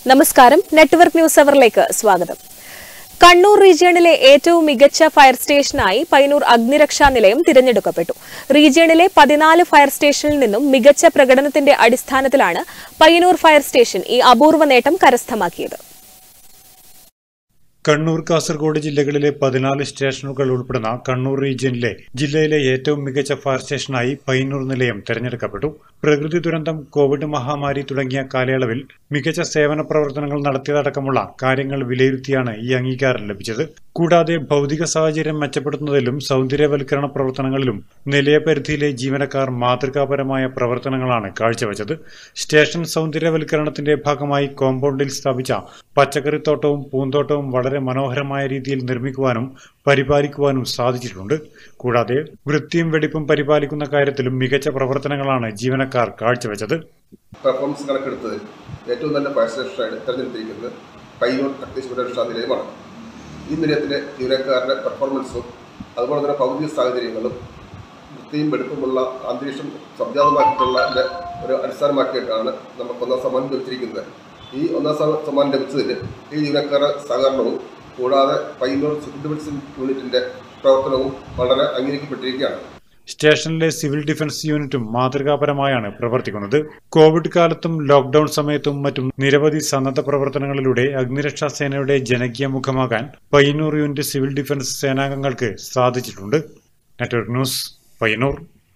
നമസ്കാരം network news അവറിലേക്ക് സ്വാഗതം കണ്ണൂർ റീജിയണിലെ ഏറ്റവും മികച്ച ഫയർ സ്റ്റേഷനായി പയ്യന്നൂർ അഗ്നിരക്ഷാ നിലയം തിരഞ്ഞെടുക്കപ്പെട്ടു റീജിയണിലെ പതിനാല് ഫയർ സ്റ്റേഷനിൽ നിന്നും മികച്ച പ്രകടനത്തിന്റെ അടിസ്ഥാനത്തിലാണ് പയ്യന്നൂർ ഫയർ സ്റ്റേഷൻ ഈ അപൂർവ നേട്ടം കരസ്ഥമാക്കിയത് കണ്ണൂർ കാസർഗോഡ് ജില്ലകളിലെ പതിനാല് സ്റ്റേഷനുകൾ ഉൾപ്പെടുന്ന കണ്ണൂർ റീജിയനിലെ ജില്ലയിലെ ഏറ്റവും മികച്ച ഫയർ സ്റ്റേഷനായി പയ്യന്നൂർ നിലയം തെരഞ്ഞെടുക്കപ്പെട്ടു പ്രകൃതി ദുരന്തം കോവിഡ് മഹാമാരി തുടങ്ങിയ കാലയളവിൽ മികച്ച സേവന പ്രവർത്തനങ്ങൾ നടത്തിയതടക്കമുള്ള കാര്യങ്ങൾ വിലയിരുത്തിയാണ് ഈ അംഗീകാരം ലഭിച്ചത് കൂടാതെ ഭൗതിക സാഹചര്യം മെച്ചപ്പെടുത്തുന്നതിലും സൗന്ദര്യവൽക്കരണ പ്രവർത്തനങ്ങളിലും നിലയപരിധിയിലെ ജീവനക്കാർ മാതൃകാപരമായ പ്രവർത്തനങ്ങളാണ് കാഴ്ചവെച്ചത് സ്റ്റേഷൻ സൗന്ദര്യവൽക്കരണത്തിന്റെ ഭാഗമായി കോമ്പൗണ്ടിൽ സ്ഥാപിച്ച പച്ചക്കറിത്തോട്ടവും പൂന്തോട്ടവും വളരെ മനോഹരമായ രീതിയിൽ നിർമ്മിക്കുവാനും പരിപാലിക്കുവാനും സാധിച്ചിട്ടുണ്ട് കൂടാതെ വൃത്തിയും വെടിപ്പും പരിപാലിക്കുന്ന കാര്യത്തിലും മികച്ച പ്രവർത്തനങ്ങളാണ് ജീവനക്കാർ കാഴ്ചവെച്ചത് പെർഫോമൻസ് കണക്കെടുത്തതിൽ ഏറ്റവും നല്ല ഫയർ സ്റ്റേഷനായിട്ട് തിരഞ്ഞെടുത്തിരിക്കുന്നത് പയ്യൂർ അഗ്നിശമന രക്ഷാ നിലയമാണ് ഈ നിലയത്തിലെ ജീവനക്കാരുടെ പെർഫോമൻസും അതുപോലെ തന്നെ ഭൗതിക സാഹചര്യങ്ങളും വൃത്തിയും വെടുപ്പുമുള്ള അന്തരീക്ഷം സംജാതമാക്കിയിട്ടുള്ള ഒരു അടിസ്ഥാനമാക്കിയിട്ടാണ് നമുക്ക് ഒന്നാം സമ്മാനം ലഭിച്ചിരിക്കുന്നത് ഈ ഒന്നാം സ- സമ്മാനം ലഭിച്ചതിൽ ഈ ജീവനക്കാരുടെ സഹകരണവും കൂടാതെ പയ്യന്നൂർ സിവിൽ ഡിഫൻസ് യൂണിറ്റിൻ്റെ പ്രവർത്തനവും വളരെ അംഗീകരിക്കപ്പെട്ടിരിക്കുകയാണ് സ്റ്റേഷനിലെ സിവിൽ ഡിഫൻസ് യൂണിറ്റും മാതൃകാപരമായാണ് പ്രവർത്തിക്കുന്നത് കോവിഡ് കാലത്തും ലോക്ഡൌൺ സമയത്തും മറ്റും നിരവധി സന്നദ്ധ പ്രവർത്തനങ്ങളിലൂടെ അഗ്നിരക്ഷാ സേനയുടെ ജനകീയ മുഖമാകാൻ പയ്യന്നൂർ യൂണിറ്റ് സിവിൽ ഡിഫൻസ് സേനാംഗങ്ങൾക്ക് സാധിച്ചിട്ടുണ്ട് നെറ്റ്വർക്ക് ന്യൂസ് പയ്യന്നൂർ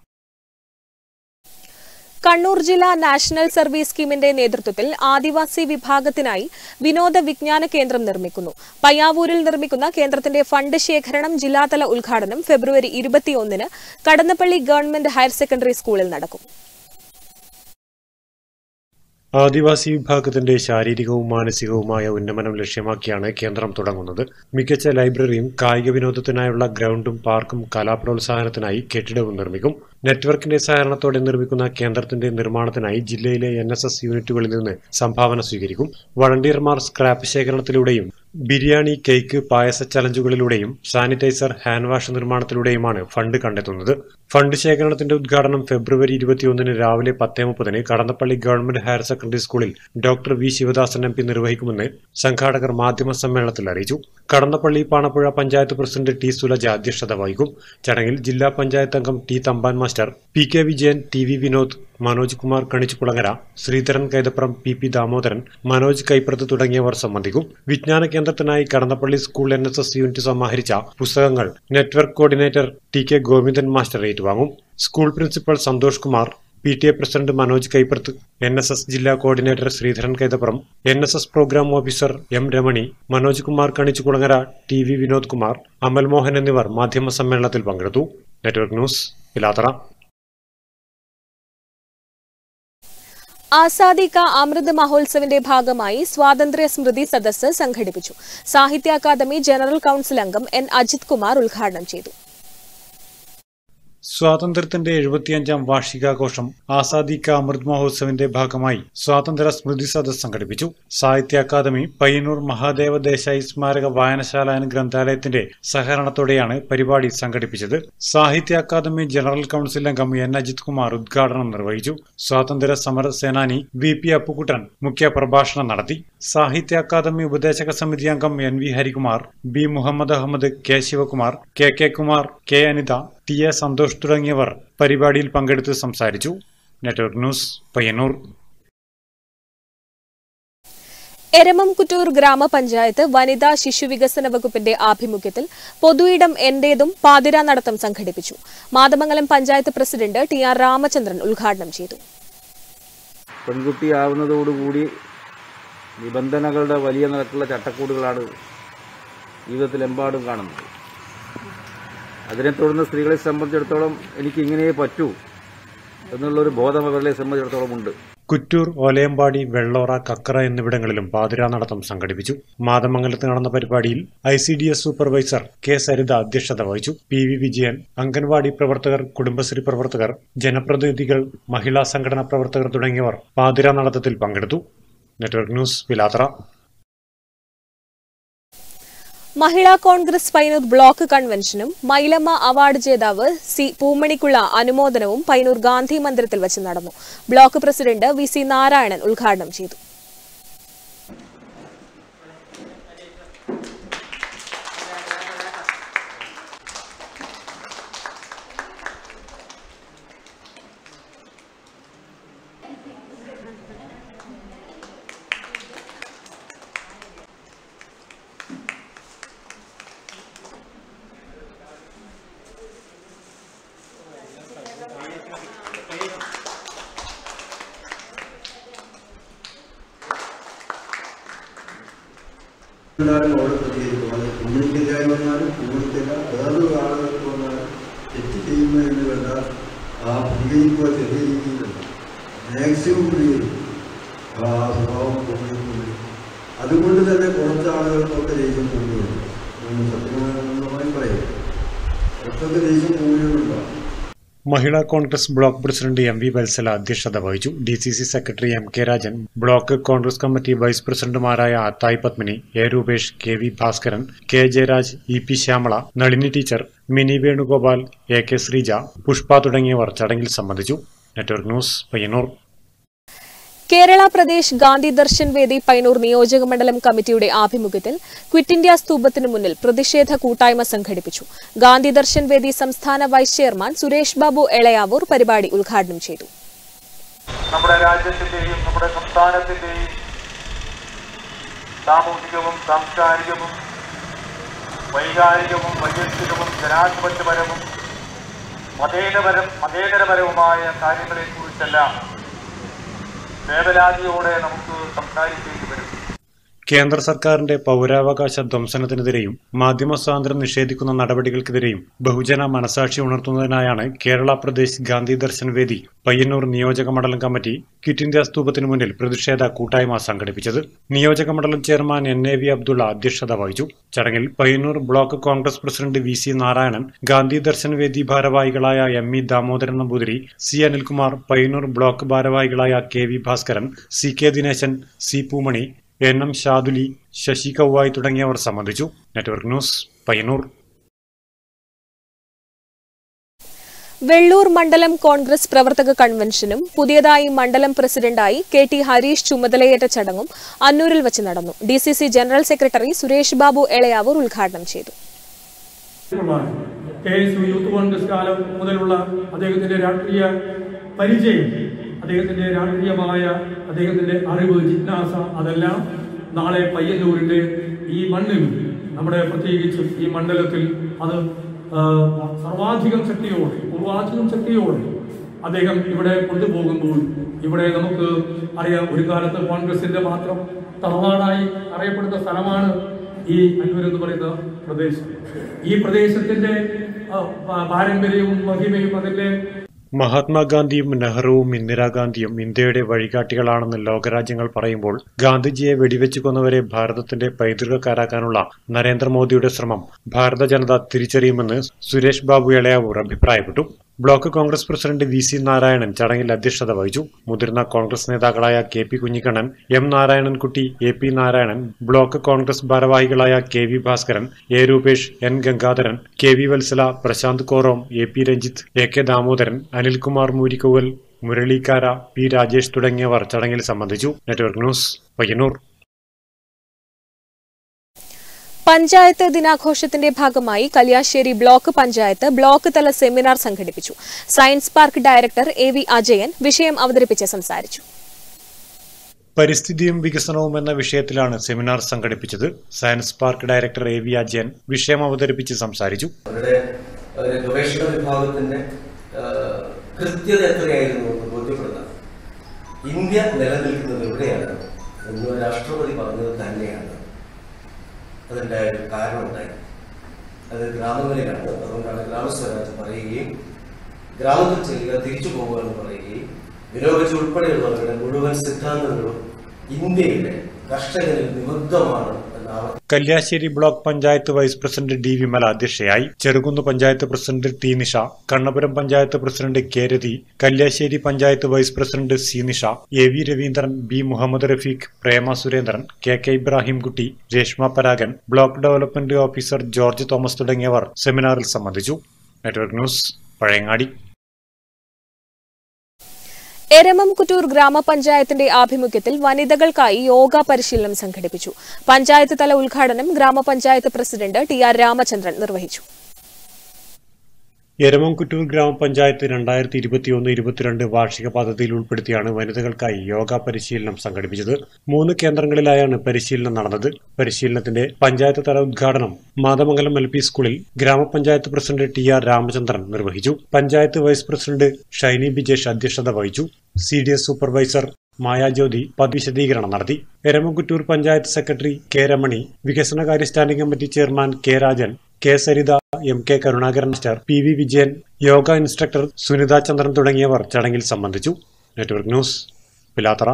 കണ്ണൂർ ജില്ലാ നാഷണൽ സർവീസ് സ്കീമിന്റെ നേതൃത്വത്തിൽ ആദിവാസി വിഭാഗത്തിനായി വിനോദ വിജ്ഞാന കേന്ദ്രം നിർമ്മിക്കുന്നു പയ്യാവൂരിൽ നിർമ്മിക്കുന്ന കേന്ദ്രത്തിന്റെ ഫണ്ട് ശേഖരണം ജില്ലാതല ഉദ്ഘാടനം ഫെബ്രുവരി ഇരുപത്തിയൊന്നിന് കടന്നപ്പള്ളി ഗവൺമെന്റ് ഹയർ സെക്കൻഡറി സ്കൂളിൽ നടക്കും ആദിവാസി വിഭാഗത്തിന്റെ ശാരീരികവും മാനസികവുമായ ഉന്നമനം ലക്ഷ്യമാക്കിയാണ് കേന്ദ്രം തുടങ്ങുന്നത് മികച്ച ലൈബ്രറിയും കായിക വിനോദത്തിനായുള്ള ഗ്രൗണ്ടും പാർക്കും കലാപ്രോത്സാഹനത്തിനായി കെട്ടിടവും നിർമ്മിക്കും നെറ്റ്വർക്കിന്റെ സഹകരണത്തോടെ നിർമ്മിക്കുന്ന കേന്ദ്രത്തിന്റെ നിർമ്മാണത്തിനായി ജില്ലയിലെ എൻ എസ് എസ് യൂണിറ്റുകളിൽ നിന്ന് സംഭാവന സ്വീകരിക്കും വളണ്ടിയർമാർ സ്ക്രാപ്പ് ശേഖരണത്തിലൂടെയും ബിരിയാണി കേക്ക് പായസ ചലഞ്ചുകളിലൂടെയും സാനിറ്റൈസർ ഹാൻഡ് വാഷ് നിർമ്മാണത്തിലൂടെയുമാണ് ഫണ്ട് കണ്ടെത്തുന്നത് ഫണ്ട് ശേഖരണത്തിന്റെ ഉദ്ഘാടനം ഫെബ്രുവരി ഇരുപത്തിയൊന്നിന് രാവിലെ പത്തേ മുപ്പതിന് കടന്നപ്പള്ളി ഗവൺമെന്റ് ഹയർ സെക്കൻഡറി സ്കൂളിൽ doctor V Sivadasan M P നിർവഹിക്കുമെന്ന് സംഘാടകർ മാധ്യമ സമ്മേളനത്തിൽ അറിയിച്ചു കടന്നപ്പള്ളി പാണപ്പുഴ പഞ്ചായത്ത് പ്രസിഡന്റ് ടി സുലജ അധ്യക്ഷത വഹിക്കും ചടങ്ങിൽ ജില്ലാ പഞ്ചായത്ത് അംഗം T Thampan master P K Vijayan T V Vinod Manoj Kumar Kanichukulangara Sreedharan Kaithapram P P Damodaran Manoj കൈപ്രത്ത് തുടങ്ങിയവർ സംബന്ധിക്കും വിജ്ഞാന കേന്ദ്രത്തിനായി Kadannappalli school N S S unit സമാഹരിച്ച പുസ്തകങ്ങൾ network coordinator T K Govindan master ഏറ്റുവാങ്ങും school principal Santhosh Kumar P T A president Manoj Kaipparth N S S ജില്ലാ coordinator Sreedharan Kaithapuram N S S programme officer M Ramani Manoj Kumar Kanichukulangara T V Vinod Kumar Amal Mohan എന്നിവർ മാധ്യമ സമ്മേളനത്തിൽ പങ്കെടുത്തു നെറ്റ്വർക്ക് ന്യൂസ് പിലാത്തറ ആസാദി കാ അമൃത് മഹോത്സവിന്റെ ഭാഗമായി സ്വാതന്ത്ര്യ സ്മൃതി സദസ്സ് സംഘടിപ്പിച്ചു സാഹിത്യ അക്കാദമി ജനറൽ കൌൺസിൽ അംഗം എൻ അജിത് കുമാർ ഉദ്ഘാടനം ചെയ്തു സ്വാതന്ത്ര്യത്തിന്റെ എഴുപത്തിയഞ്ചാം വാർഷികാഘോഷം ആസാദി കാ അമൃത് മഹോത്സവിന്റെ ഭാഗമായി സ്വാതന്ത്ര്യ സ്മൃതി സദസ് സംഘടിപ്പിച്ചു സാഹിത്യ അക്കാദമി പയ്യന്നൂർ മഹാദേവ ദേശായി സ്മാരക വായനശാല ആൻഡ് ഗ്രന്ഥാലയത്തിന്റെ സഹകരണത്തോടെയാണ് പരിപാടി സംഘടിപ്പിച്ചത് സാഹിത്യ അക്കാദമി ജനറൽ കൌൺസിൽ അംഗം എൻ അജിത് കുമാർ ഉദ്ഘാടനം നിർവഹിച്ചു സ്വാതന്ത്ര്യ സമര സേനാനി വി പി അപ്പുക്കുട്ടൻ മുഖ്യ പ്രഭാഷണം നടത്തി സാഹിത്യ അക്കാദമി ഉപദേശക സമിതി അംഗം N V Harikumar B Muhammad Ahmed K Sivakumar K K Kumar K Anitha T A Santhosh തുടങ്ങിയവർ പരിപാടിയിൽ പങ്കെടുത്ത് സംസാരിച്ചു നെറ്റ്വർക്ക് ന്യൂസ് പയ്യന്നൂർ എരമംകുറ്റൂർ ഗ്രാമപഞ്ചായത്ത് വനിതാ ശിശു വികസന വകുപ്പിന്റെ ആഭിമുഖ്യത്തിൽ പൊതുയിടം എന്റേതും പാതിര നടത്തം സംഘടിപ്പിച്ചു Mathamangalam panchayat president T R Ramachandran ഉദ്ഘാടനം ചെയ്തു പെൺകുട്ടിയാവുന്നതോടുകൂടി നിബന്ധനകളുടെ വലിയ നിരക്കുള്ള ചട്ടക്കൂടുകളാണ് ജീവിതത്തിലെമ്പാടും കാണുന്നത് അതിനെ തുടർന്ന് സ്ത്രീകളെ സംബന്ധിച്ചിടത്തോളം എനിക്ക് ഇങ്ങനെയേ പറ്റൂ എന്നുള്ളൊരു ബോധം അവരെ സംബന്ധിച്ചിടത്തോളം ഉണ്ട് കുറ്റൂർ ഓലയമ്പാടി വെള്ളോറ കക്കറ എന്നിവിടങ്ങളിലും പാതിരാ നടത്തം സംഘടിപ്പിച്ചു മാതമംഗലത്ത് നടന്ന പരിപാടിയിൽ I C D S supervisor K Saritha അധ്യക്ഷത വഹിച്ചു പി വി വിജയൻ അംഗൻവാടി പ്രവർത്തകർ കുടുംബശ്രീ പ്രവർത്തകർ ജനപ്രതിനിധികൾ മഹിളാ സംഘടനാ പ്രവർത്തകർ തുടങ്ങിയവർ പാതിരാ നടത്തത്തിൽ പങ്കെടുത്തു network news Pilathara Mahila Congress Painur block കൺവെൻഷനും മൈലമ്മ അവാർഡ് ജേതാവ് സി പൂമണിക്കുള്ള അനുമോദനവും പൈനൂർ ഗാന്ധി മന്ദിരത്തിൽ വച്ച് നടന്നു block president V C Narayanan ഉദ്ഘാടനം ചെയ്തു എന്തായാലും അവിടെ പ്രതികരിക്കും അത് കുഞ്ഞിക്കെതിരായി വന്നാലും കുടുംബത്തില്ല വേറൊരു ആളുകൾക്ക് വന്നാലും തെറ്റ് ചെയ്യുന്നതിന് വേണ്ട ആ പ്രതികരിക്കുക ചെറിയ രീതിയിലല്ല മാക്സിമം പ്രതികരിക്കും ആ സ്വഭാവം പ്രതികരിക്കുന്നത് അതുകൊണ്ട് തന്നെ കുറച്ച് ആളുകൾക്കൊക്കെ ദേഷ്യം കൂടുതലുണ്ട് സത്യമായി പറയും കുറച്ചൊക്കെ ദേഷ്യം കൂടുതലുണ്ടാവും Mahila Congress block president M V Valsala അധ്യക്ഷത വഹിച്ചു D C C secretary M K Rajan block Congress committee vice പ്രസിഡന്റുമാരായ Athayi Padmini A Rupesh K V Bhaskaran K Jayaraj E P Shyamala Nalini teacher Mini Venugopal A K Sreeja Pushpa തുടങ്ങിയവർ ചടങ്ങിൽ സംബന്ധിച്ചു നെറ്റ്വർക്ക് ന്യൂസ് പയ്യന്നൂർ കേരള പ്രദേശ് ഗാന്ധി ദർശൻ വേദി പൈനൂർ നിയോജക മണ്ഡലം കമ്മിറ്റിയുടെ ആഭിമുഖ്യത്തിൽ ക്വിറ്റ് ഇന്ത്യ സ്തൂപത്തിന് മുന്നിൽ പ്രതിഷേധ കൂട്ടായ്മ സംഘടിപ്പിച്ചു ഗാന്ധി ദർശൻ വേദി സംസ്ഥാന വൈസ് ചെയർമാൻ സുരേഷ് ബാബു എളയാവൂർ പരിപാടി ഉദ്ഘാടനം ചെയ്തു നമ്മുടെ രാജ്യത്തിന്റെയും നമ്മുടെ സംസ്ഥാനത്തിന്റെയും സാമൂഹികവും സാംസ്കാരികവും വൈകാരികവും വൈയക്തികവും ജനാധിപത്യപരവും മതേതരപരം മതേതരപരവുമായ കാര്യങ്ങളെക്കുറിച്ചെല്ലാം വേവലാതിയോടെ നമുക്ക് സംസാരിക്കേണ്ടി വരും കേന്ദ്ര സർക്കാരിന്റെ പൗരാവകാശ ധ്വംസനത്തിനെതിരെയും മാധ്യമ സ്വാതന്ത്ര്യം നിഷേധിക്കുന്ന നടപടികൾക്കെതിരെയും ബഹുജന മനസാക്ഷി ഉണർത്തുന്നതിനായാണ് കേരള പ്രദേശ് ഗാന്ധി ദർശൻ വേദി പയ്യന്നൂർ നിയോജക മണ്ഡലം കമ്മിറ്റി ക്വിറ്റ് ഇന്ത്യ സ്തൂപത്തിന് മുന്നിൽ പ്രതിഷേധ കൂട്ടായ്മ സംഘടിപ്പിച്ചത് നിയോജക മണ്ഡലം chairman N A V Abdulla അധ്യക്ഷത വഹിച്ചു ചടങ്ങിൽ Payyanur block Congress president V C Narayanan Gandhi Darshan Vedi ഭാരവാഹികളായ M E Damodaran Namboothiri C Anilkumar Payyanur block ഭാരവാഹികളായ K V Bhaskaran C K Dineshan C Poomani N M Shaduli Sasi Kauvayi തുടങ്ങിയവർ സംബന്ധിച്ചു നെറ്റ്വർക്ക് ന്യൂസ് പയ്യന്നൂർ വെള്ളൂർ മണ്ഡലം കോൺഗ്രസ് പ്രവർത്തക കൺവെൻഷനും പുതിയതായി മണ്ഡലം പ്രസിഡന്റായി കെ ടി ഹരീഷ് ചുമതലയേറ്റ ചടങ്ങും അന്നൂരിൽ വച്ച് നടന്നു D C C general secretary Suresh Babu Elayavoor ഉദ്ഘാടനം ചെയ്തു K S U youth Congress കാലം മുതലുള്ള അദ്ദേഹത്തിന്റെ രാഷ്ട്രീയ പരിചയം അദ്ദേഹത്തിന്റെ രാഷ്ട്രീയമായ അദ്ദേഹത്തിന്റെ അറിവ് ജിജ്ഞാസ അതെല്ലാം നാളെ പയ്യന്നൂരിന്റെ ഈ മണ്ണിൽ നമ്മുടെ പ്രത്യേകിച്ചും ഈ മണ്ഡലത്തിൽ അത് ആ, സർവാധികം ശക്തിയോടെ പൂർവാധികം ശക്തിയോടെ അദ്ദേഹം ഇവിടെ കൊണ്ടുപോകുമ്പോൾ ഇവിടെ നമുക്ക് അറിയാം ഒരു കാലത്ത് കോൺഗ്രസിന്റെ മാത്രം തറവാടായി അറിയപ്പെടുന്ന സ്ഥലമാണ് ഈ അന്നൂർ എന്ന് പറയുന്ന പ്രദേശം ഈ പ്രദേശത്തിന്റെ ആ, പാ- പാരമ്പര്യവും മഹിമയും അതിന്റെ മഹാത്മാഗാന്ധിയും നെഹ്റുവും ഇന്ദിരാഗാന്ധിയും ഇന്ത്യയുടെ വഴികാട്ടികളാണെന്ന് ലോകരാജ്യങ്ങൾ പറയുമ്പോൾ ഗാന്ധിജിയെ വെടിവെച്ചു കൊന്നവരെ ഭാരതത്തിന്റെ പൈതൃകക്കാരാക്കാനുള്ള നരേന്ദ്രമോദിയുടെ ശ്രമം ഭാരത ജനത തിരിച്ചറിയുമെന്ന് സുരേഷ് ബാബു എളയാവൂർ അഭിപ്രായപ്പെട്ടു block Congress president V C Narayanan ചടങ്ങിൽ അധ്യക്ഷത വഹിച്ചു മുതിർന്ന കോൺഗ്രസ് നേതാക്കളായ K P Kunhikannan M Narayanankutty A P Narayanan block Congress ഭാരവാഹികളായ K V Bhaskaran A Rupesh N Gangadharan K V Vatsala Prasanth Korom A P Ranjith A K Damodaran Anilkumar Moorikkoval Muralikkara P Rajesh തുടങ്ങിയവർ ചടങ്ങിൽ സംബന്ധിച്ചു നെറ്റ്വർക്ക് ന്യൂസ് പയ്യന്നൂർ പഞ്ചായത്ത് ദിനാഘോഷത്തിന്റെ ഭാഗമായി കല്യാശ്ശേരി ബ്ലോക്ക് പഞ്ചായത്ത് ബ്ലോക്ക് തല സെമിനാർ സംഘടിപ്പിച്ചു science park director A V Ajayan വിഷയം അവതരിപ്പിച്ച് സംസാരിച്ചു പരിസ്ഥിതിയും വികസനവും എന്ന വിഷയത്തിലാണ് സെമിനാർ സംഘടിപ്പിച്ചത് science park director A V Ajayan വിഷയം അവതരിപ്പിച്ച് സംസാരിച്ചു അവരുടെ അവരുടെ ഗവേഷണ വിഭാഗത്തിന്റെ ആ, കൃത്യത എത്രയായിരുന്നു എന്ന് ബോധ്യപ്പെടുത്താം ഇന്ത്യ നിലനിൽക്കുന്നത് എവിടെയാണ് എന്ന് രാഷ്ട്രപതി പറഞ്ഞത് തന്നെയാണ് അതിൻ്റെ ഒരു കാരണമുണ്ടായി അത് ഗ്രാമങ്ങളിലാണ് അതുകൊണ്ടാണ് ഗ്രാമസ്വരാജ് പറയുകയും ഗ്രാമത്തിൽ ചെല്ലുക തിരിച്ചു പോകുക എന്ന് പറയുകയും വിരോഗജി ഉൾപ്പെടെയുള്ളവരുടെ മുഴുവൻ സിദ്ധാന്തങ്ങളും ഇന്ത്യയിലെ കർഷകനിൽ നിബദ്ധമാണ് എന്ന് ആവർത്തി Kalliasseri block panchayat vice president D Vimala അധ്യക്ഷയായി Cherukunnu panchayat president T Nisha Kannapuram panchayat president K Rathi Kalliasseri panchayat vice president C Nisha A V Raveendran B Muhammad Rafeeq Prema Surendran K K Ibrahimkutty Reshma Paragan block development officer George Thomas തുടങ്ങിയവർ സെമിനാറിൽ സംബന്ധിച്ചു നെറ്റ്വർക്ക് ന്യൂസ് പഴയങ്ങാടി എരമംകുറ്റൂർ ഗ്രാമപഞ്ചായത്തിന്റെ ആഭിമുഖ്യത്തിൽ വനിതകൾക്കായി യോഗ പരിശീലനം സംഘടിപ്പിച്ചു പഞ്ചായത്ത് തല ഉദ്ഘാടനം ഗ്രാമപഞ്ചായത്ത് പ്രസിഡന്റ് ടി ആർ രാമചന്ദ്രൻ നിർവഹിച്ചു എരമംകുറ്റൂർ ഗ്രാമപഞ്ചായത്ത് രണ്ടായിരത്തി ഇരുപത്തിയൊന്ന് ഇരുപത്തിരണ്ട് വാർഷിക പദ്ധതിയിൽ ഉൾപ്പെടുത്തിയാണ് വനിതകൾക്കായി യോഗ പരിശീലനം സംഘടിപ്പിച്ചത് മൂന്ന് കേന്ദ്രങ്ങളിലായാണ് പരിശീലനം നടന്നത് പരിശീലനത്തിന്റെ പഞ്ചായത്ത് തല ഉദ്ഘാടനം മാതമംഗലം എൽ പി സ്കൂളിൽ ഗ്രാമപഞ്ചായത്ത് പ്രസിഡന്റ് ടി ആർ രാമചന്ദ്രൻ നിർവഹിച്ചു പഞ്ചായത്ത് വൈസ് പ്രസിഡന്റ് ഷൈനി ബിജേഷ് അധ്യക്ഷത വഹിച്ചു C D S supervisor Mayajyothi പദവിശദീകരണം നടത്തി എരമകുറ്റൂർ പഞ്ചായത്ത് സെക്രട്ടറി കെ രമണി വികസനകാര്യ standing committee chairman K Rajan K Saritha M K Karunakaran master P V Vijayan yoga instructor Sunitha Chandran തുടങ്ങിയവർ ചടങ്ങിൽ സംബന്ധിച്ചു നെറ്റ്വർക്ക് ന്യൂസ് പിലാത്തറ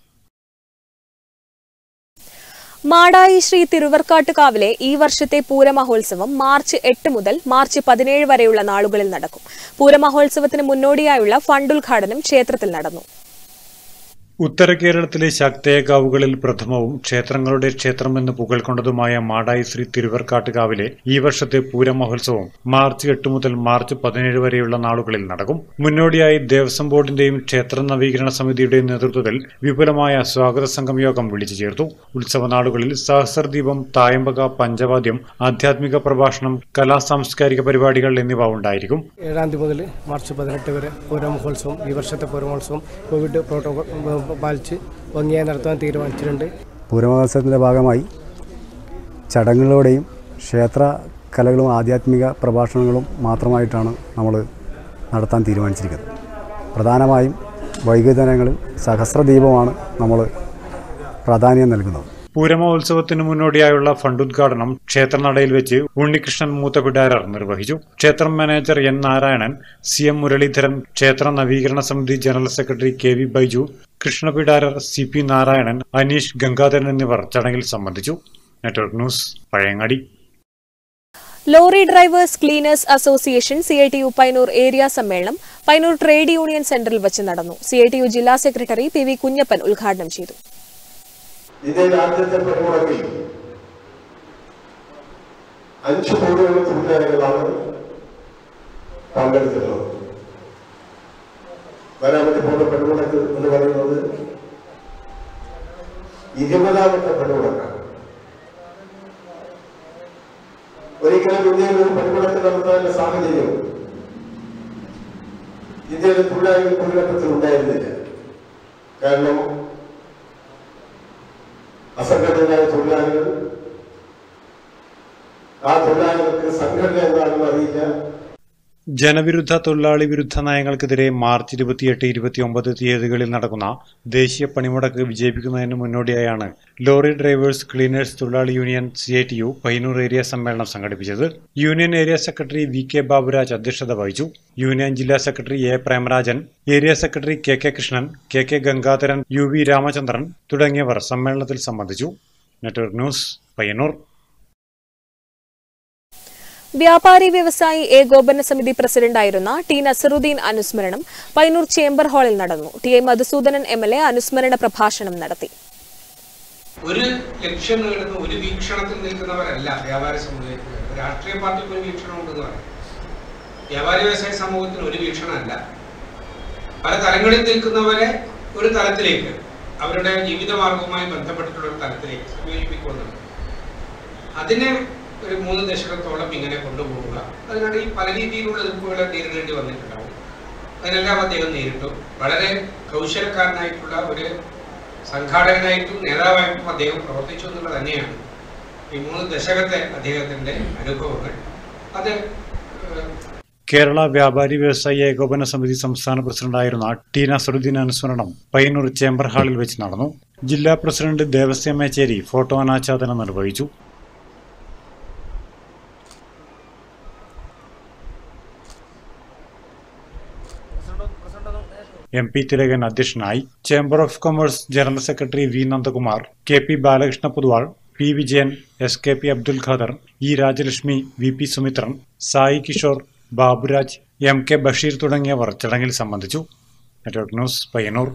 മാടായി ശ്രീ തിരുവർക്കാട്ടുകാവിലെ ഈ വർഷത്തെ പൂരമഹോത്സവം മാർച്ച് എട്ട് മുതൽ മാർച്ച് പതിനേഴ് വരെയുള്ള നാളുകളിൽ നടക്കും പൂരമഹോത്സവത്തിന് മുന്നോടിയായുള്ള ഫണ്ടുദ്ഘാടനം ക്ഷേത്രത്തിൽ നടന്നു ഉത്തര കേരളത്തിലെ ശക്തയകാവുകളിൽ പ്രഥമവും ക്ഷേത്രങ്ങളുടെ ക്ഷേത്രമെന്ന് പുകഴ്കൊണ്ടതുമായ മാടായി ശ്രീ തിരുവർക്കാട്ടുകാവിലെ ഈ വർഷത്തെ പൂരമഹോത്സവം മാർച്ച് എട്ട് മുതൽ മാർച്ച് പതിനേഴ് വരെയുള്ള നാളുകളിൽ നടക്കും മുന്നോടിയായി ദേവസ്വം ബോർഡിന്റെയും ക്ഷേത്ര നവീകരണ സമിതിയുടെയും നേതൃത്വത്തിൽ വിപുലമായ സ്വാഗത സംഘം യോഗം വിളിച്ചു ചേർത്തു ഉത്സവ നാളുകളിൽ സഹസ്രദീപം തായമ്പക പഞ്ചവാദ്യം ആധ്യാത്മിക പ്രഭാഷണം കലാ സാംസ്കാരിക പരിപാടികൾ എന്നിവ ഉണ്ടായിരിക്കും ഏഴാം തീയതി മുതൽ മാർച്ച് പതിനെട്ട് വരെ പൂരമഹോത്സവം ഈ വർഷത്തെ പൂരമഹോത്സവം കോവിഡ് പ്രോട്ടോകോൾ പാലിച്ച് ഭംഗിയായി നടത്താൻ തീരുമാനിച്ചിട്ടുണ്ട് പൂരമഹോത്സവത്തിൻ്റെ ഭാഗമായി ചടങ്ങുകളുടെയും ക്ഷേത്ര കലകളും ആധ്യാത്മിക പ്രഭാഷണങ്ങളും മാത്രമായിട്ടാണ് നമ്മൾ നടത്താൻ തീരുമാനിച്ചിരിക്കുന്നത് പ്രധാനമായും വൈകുന്നേരങ്ങളിൽ സഹസ്രദീപമാണ് നമ്മൾ പ്രാധാന്യം നൽകുന്നത് പൂരമഹോത്സവത്തിന് മുന്നോടിയായുള്ള ഫണ്ടുദ്ഘാടനം ക്ഷേത്രനടയിൽ വെച്ച് ഉണ്ണികൃഷ്ണൻ മൂത്തപിടാരർ നിർവഹിച്ചു ക്ഷേത്രം manager N Narayanan C M Muraleedharan ക്ഷേത്ര നവീകരണ സമിതി general secretary K V Baiju Krishnapidarar C P Narayanan Aneesh Gangadharan എന്നിവർ ചടങ്ങിൽ സംബന്ധിച്ചു network news Pazhayangadi lorry drivers cleaners association C I T U Painur area സമ്മേളനം പൈനൂർ ട്രേഡ് യൂണിയൻ സെന്ററിൽ വെച്ച് നടന്നു സി ഐ ടി യു ജില്ലാ സെക്രട്ടറി പി വി കുഞ്ഞപ്പൻ ഉദ്ഘാടനം ചെയ്തു ഇന്ത്യയിലെ ആദ്യത്തെ പണിമുടക്കിൽ അഞ്ച് കോടിയോളം തൊഴിലാളികളാണ് പങ്കെടുത്തിട്ടുള്ളത് വരാൻ വേണ്ടി പോകുന്ന പണിമുടക്ക് എന്ന് പറയുന്നത് ഇരുപതാമത്തെ പണിമുടക്കാണ് ഒരിക്കലും ഇന്ത്യയിൽ ഒരു പണിമുടക്ക് നടത്താനുള്ള സാഹചര്യം ഇന്ത്യയിലെ തൊഴിലാളികൾ തൊഴിലപ്പത്തിൽ ഉണ്ടായിരുന്നില്ല കാരണം അസംഘടിതരായ തൊഴിലാളികൾ ആ തൊഴിലാളികൾക്ക് സംഘടന എന്താണെന്ന് അറിയില്ല ജനവിരുദ്ധ തൊഴിലാളി വിരുദ്ധ നയങ്ങൾക്കെതിരെ മാർച്ച് ഇരുപത്തിയെട്ട് ഇരുപത്തിയൊമ്പത് തീയതികളിൽ നടക്കുന്ന ദേശീയ പണിമുടക്ക് വിജയിപ്പിക്കുന്നതിന് മുന്നോടിയായാണ് ലോറി ഡ്രൈവേഴ്സ് ക്ലീനേഴ്സ് തൊഴിലാളി union C I T U Payyanur area സമ്മേളനം സംഘടിപ്പിച്ചത് union area secretary V K Baburaj അധ്യക്ഷത വഹിച്ചു യൂണിയൻ ജില്ലാ secretary A Premarajan area secretary K K Krishnan K K Gangadharan U V Ramachandran തുടങ്ങിയവർ സമ്മേളനത്തിൽ സംബന്ധിച്ചു നെറ്റ്വർക്ക് ന്യൂസ് പയ്യന്നൂർ വ്യാപാരി വ്യവസായി ഏകോപന സമിതി പ്രസിഡന്റായിരുന്ന ടി നസറുദ്ദീൻ അനുസ്മരണം പൈനൂർ ചേംബർ ഹാളിൽ നടന്നു T A Madhusoodanan M L A അനുസ്മരണ പ്രഭാഷണം നടത്തി ഒരു ലക്ഷ്യം നേടുന്ന ഒരു വീക്ഷണത്തിൽ നിൽക്കുന്നവരല്ല വ്യാപാര സമുദായത്തിൽ രാഷ്ട്രീയ പാർട്ടിക്ക് ഒരു വീക്ഷണം ഉണ്ടെന്ന് പറയും വ്യാപാരി വ്യവസായ സമൂഹത്തിന് ഒരു വീക്ഷണമല്ല പല തലങ്ങളിൽ നിൽക്കുന്നവരെ ഒരു തലത്തിലേക്ക് അവരുടെ ജീവിതമാർഗവുമായി ബന്ധപ്പെട്ടിട്ടുള്ള ഒരു തലത്തിലേക്ക് സംയോജിപ്പിക്കുന്നുണ്ട് അതിനെ ഒരു മൂന്ന് ദശകത്തോളം ഇങ്ങനെ കൊണ്ടുപോവുക അതിനിടയിൽ പല രീതിയിലുള്ള എതിർപ്പുകൾ നേരിടേണ്ടി വന്നിട്ടുണ്ടാവും അതിനെല്ലാം അദ്ദേഹം നേരിട്ടു വളരെ കൗശലക്കാരനായിട്ടുള്ള ഒരു സംഘാടകനായിട്ടും നേതാവായിട്ടും അദ്ദേഹം പ്രവർത്തിച്ചു എന്നുള്ളത് തന്നെയാണ് ഈ മൂന്ന് ദശകത്തെ അദ്ദേഹത്തിന്റെ അനുഭവങ്ങൾ അത് ഏഹ്, കേരള വ്യാപാരി വ്യവസായി ഏകോപന സമിതി സംസ്ഥാന പ്രസിഡന്റായിരുന്ന ടി നസറുദ്ദീൻ അനുസ്മരണം പയ്യന്നൂർ ചേംബർ ഹാളിൽ വെച്ച് നടന്നു ജില്ലാ പ്രസിഡന്റ് ദേവസ്യ മേച്ചേരി ഫോട്ടോ അനാച്ഛാദനം നിർവഹിച്ചു എം പി തിലകൻ അധ്യക്ഷനായി chamber of commerce general secretary V Nandakumar K P Balakrishna Poduval P Vijayan S K P Abdul Khader E Rajalakshmi V P Sumithran Sai Kishore Baburaj M K Basheer തുടങ്ങിയവർ ചടങ്ങിൽ സംബന്ധിച്ചു നെറ്റ്വർക്ക് ന്യൂസ് പയ്യന്നൂർ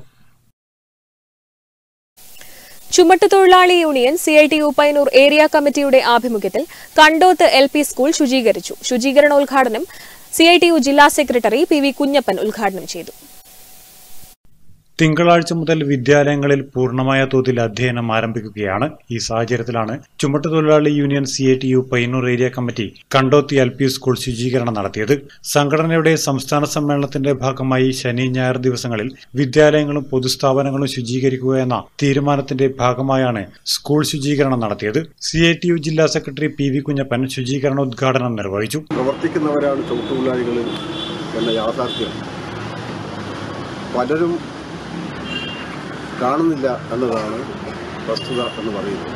ചുമട്ടുതൊഴിലാളി union C I T U Painur area കമ്മിറ്റിയുടെ ആഭിമുഖ്യത്തിൽ കണ്ടോത്ത് എൽ പി സ്കൂൾ ശുചീകരിച്ചു ശുചീകരണോദ്ഘാടനം സി ഐ ടി യു ജില്ലാ secretary P V Kunhappan ഉദ്ഘാടനം ചെയ്തു തിങ്കളാഴ്ച മുതൽ വിദ്യാലയങ്ങളിൽ പൂർണ്ണമായ തോതിൽ അധ്യയനം ആരംഭിക്കുകയാണ് ഈ സാഹചര്യത്തിലാണ് ചുമട്ടുതൊഴിലാളി union C A T U Payyanur area committee കണ്ടോത്തി എൽ പി സ്കൂൾ ശുചീകരണം നടത്തിയത് സംഘടനയുടെ സംസ്ഥാന സമ്മേളനത്തിന്റെ ഭാഗമായി ശനി ഞായർ ദിവസങ്ങളിൽ വിദ്യാലയങ്ങളും പൊതുസ്ഥാപനങ്ങളും ശുചീകരിക്കുക എന്ന തീരുമാനത്തിന്റെ ഭാഗമായാണ് സ്കൂൾ ശുചീകരണം നടത്തിയത് സി എ ടി യു ജില്ലാ സെക്രട്ടറി പി വി കുഞ്ഞപ്പൻ ശുചീകരണോദ്ഘാടനം നിർവഹിച്ചു പ്രവർത്തിക്കുന്നവരാണ് ചുമട്ടുതൊഴിലാളികൾ എന്ന യാഥാർത്ഥ്യം പലരും കാണുന്നില്ല എന്നതാണ് വസ്തുത എന്ന് പറയുന്നത്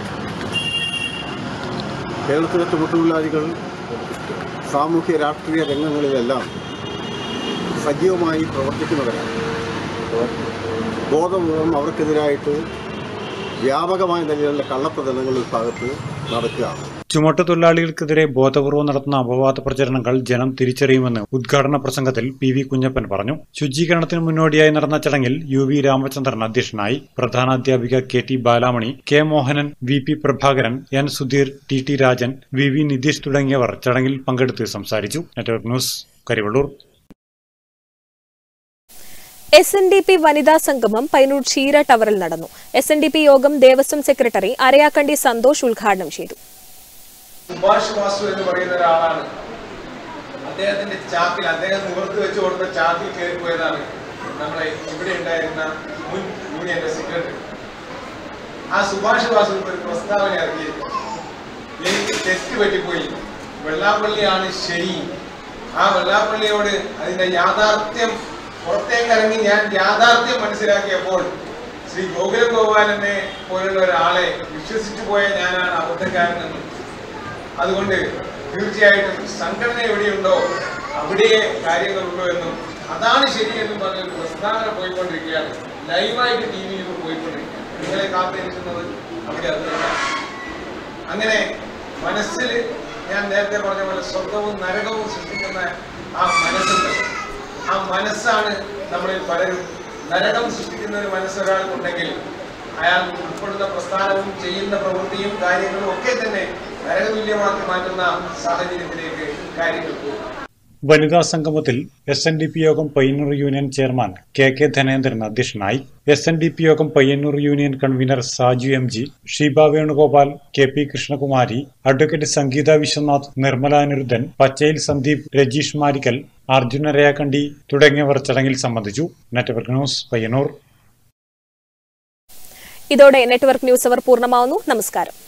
കേരളത്തിലെ തൊഴിലാളികൾ സാമൂഹ്യ രാഷ്ട്രീയ രംഗങ്ങളിലെല്ലാം സജീവമായി പ്രവർത്തിക്കുന്നവരാണ് ബോധപൂർവം അവർക്കെതിരായിട്ട് വ്യാപകമായ നിലയിലുള്ള കള്ളപ്രചരണങ്ങൾ ഈ ഭാഗത്ത് നടക്കുകയാണ് ചുമട്ടുതൊഴിലാളികൾക്കെതിരെ ബോധപൂർവ്വം നടത്തുന്ന അപവാദ പ്രചരണങ്ങൾ ജനം തിരിച്ചറിയുമെന്ന് ഉദ്ഘാടന പ്രസംഗത്തിൽ പി വി കുഞ്ഞപ്പൻ പറഞ്ഞു ശുചീകരണത്തിന് മുന്നോടിയായി നടന്ന ചടങ്ങിൽ യു വി രാമചന്ദ്രൻ അധ്യക്ഷനായി പ്രധാനാധ്യാപിക K T Balamani K Mohanan V P Prabhakaran N Sudheer T T Rajan V V Nitheesh തുടങ്ങിയവർ ചടങ്ങിൽ പങ്കെടുത്ത് സംസാരിച്ചു network news Karivellur S N D P വനിതാ സംഗമം പൈനൂർ ക്ഷീര ടവറിൽ നടന്നു എസ് എൻ ഡി പി യോഗം ദേവസ്വം സെക്രട്ടറി അരയാക്കണ്ടി സന്തോഷ് ഉദ്ഘാടനം ചെയ്തു സുഭാഷ് വാസു എന്ന് പറയുന്ന ഒരാളാണ് അദ്ദേഹത്തിന്റെ ചാക്കിൽ അദ്ദേഹം നിവർത്തി വെച്ച് കൊടുത്ത ചാക്കിൽ കയറിപ്പോയതാണ് നമ്മളെ ഇവിടെ ഉണ്ടായിരുന്ന മുൻ യൂണിയന്റെ സെക്രട്ടറി ആ സുഭാഷ് വാസു ഒരു പ്രസ്താവന ഇറക്കിയിരുന്നു എനിക്ക് തെറ്റ് പറ്റിപ്പോയി വെള്ളാപ്പള്ളിയാണ് ശരി ആ വെള്ളാപ്പള്ളിയോട് അതിന്റെ യാഥാർത്ഥ്യം പുറത്തേക്ക് ഇറങ്ങി ഞാൻ യാഥാർത്ഥ്യം മനസ്സിലാക്കിയപ്പോൾ ശ്രീ ഗോകുല ഗോപാലനെ പോലുള്ള ഒരാളെ വിശ്വസിച്ചു പോയ ഞാനാണ് അബദ്ധക്കാരനെന്നും അതുകൊണ്ട് തീർച്ചയായിട്ടും സംഘടന എവിടെയുണ്ടോ അവിടെയേ കാര്യങ്ങളുള്ളൂ എന്നും അതാണ് ശരിയെന്നും പറഞ്ഞൊരു പ്രസ്താവന പോയിക്കൊണ്ടിരിക്കുകയാണ് ലൈവായിട്ട് ടി വിയിൽ പോയിക്കൊണ്ടിരിക്കുകയാണ് നിങ്ങളെ കാത്തിരിക്കുന്നത് അവിടെ അത് തന്നെയാണ് അങ്ങനെ മനസ്സിൽ ഞാൻ നേരത്തെ പറഞ്ഞ പോലെ സ്വർഗവും നരകവും സൃഷ്ടിക്കുന്ന ആ മനസ്സുണ്ട് ആ മനസ്സാണ് നമ്മളിൽ പലരും നരകം സൃഷ്ടിക്കുന്ന ഒരു മനസ്സ് ഒരാൾക്കുണ്ടെങ്കിൽ അയാൾ ഉൾപ്പെടുന്ന പ്രസ്ഥാനവും ചെയ്യുന്ന പ്രവൃത്തിയും കാര്യങ്ങളും ഒക്കെ തന്നെ നരകതുല്യമാക്കി മാറ്റുന്ന സാഹചര്യത്തിലേക്ക് കാര്യങ്ങൾ പോകും വനിതാ സംഗമത്തിൽ എസ് എൻ ഡി പി യോഗം Payyanur union chairman K K Dhanendran അധ്യക്ഷനായി എസ് എൻ ഡി പി യോഗം Payyanur union convener Saju M G Sheeba Venugopal K P Krishnakumari advocate Sangeetha Viswanath Nirmala Aniruddhan പച്ചയിൽ സന്ദീപ് രജീഷ് മാരിക്കൽ അർജുന രയാക്കണ്ടി തുടങ്ങിയവർ ചടങ്ങിൽ സംബന്ധിച്ചു നെറ്റ്വർക്ക് ന്യൂസ് പയ്യന്നൂർ ഇതോടെ നെറ്റ്വർക്ക് ന്യൂസ് അവർ പൂർണ്ണമാവുന്നു നമസ്കാരം